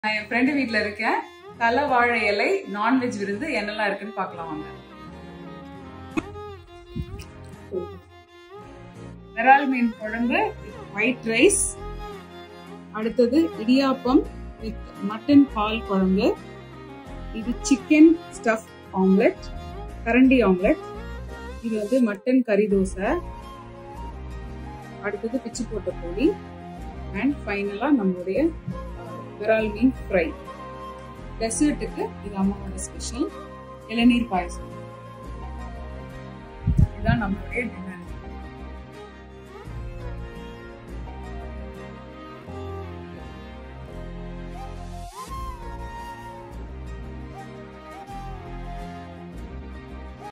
நான் என் ஃப்ரெண்டு வீட்ல இருக்கேன் தலை வாழை இலை நான்வெஜ் விருந்து என்னெல்லாம் இருக்குன்னு பார்க்கலாம் வாங்க விரால் மீன் குழம்பு ஒயிட் ரைஸ் அடுத்தது இடியாப்பம் வித் மட்டன் பால் குழம்பு இது சிக்கன் ஸ்டஃப் ஆம்லெட் கரண்டி ஆம்லெட் இது வந்து மட்டன் கறி தோசை அடுத்தது பிச்சு போட்ட பொடி அண்ட் ஃபைனலாக நம்மளுடைய விரால் மீன் ஃப்ரை டெசர்ட்டுக்கு இது அம்மாவோட ஸ்பெஷல் இளநீர் பாயசம் இதுதான் நம்மளுடைய டின்னர்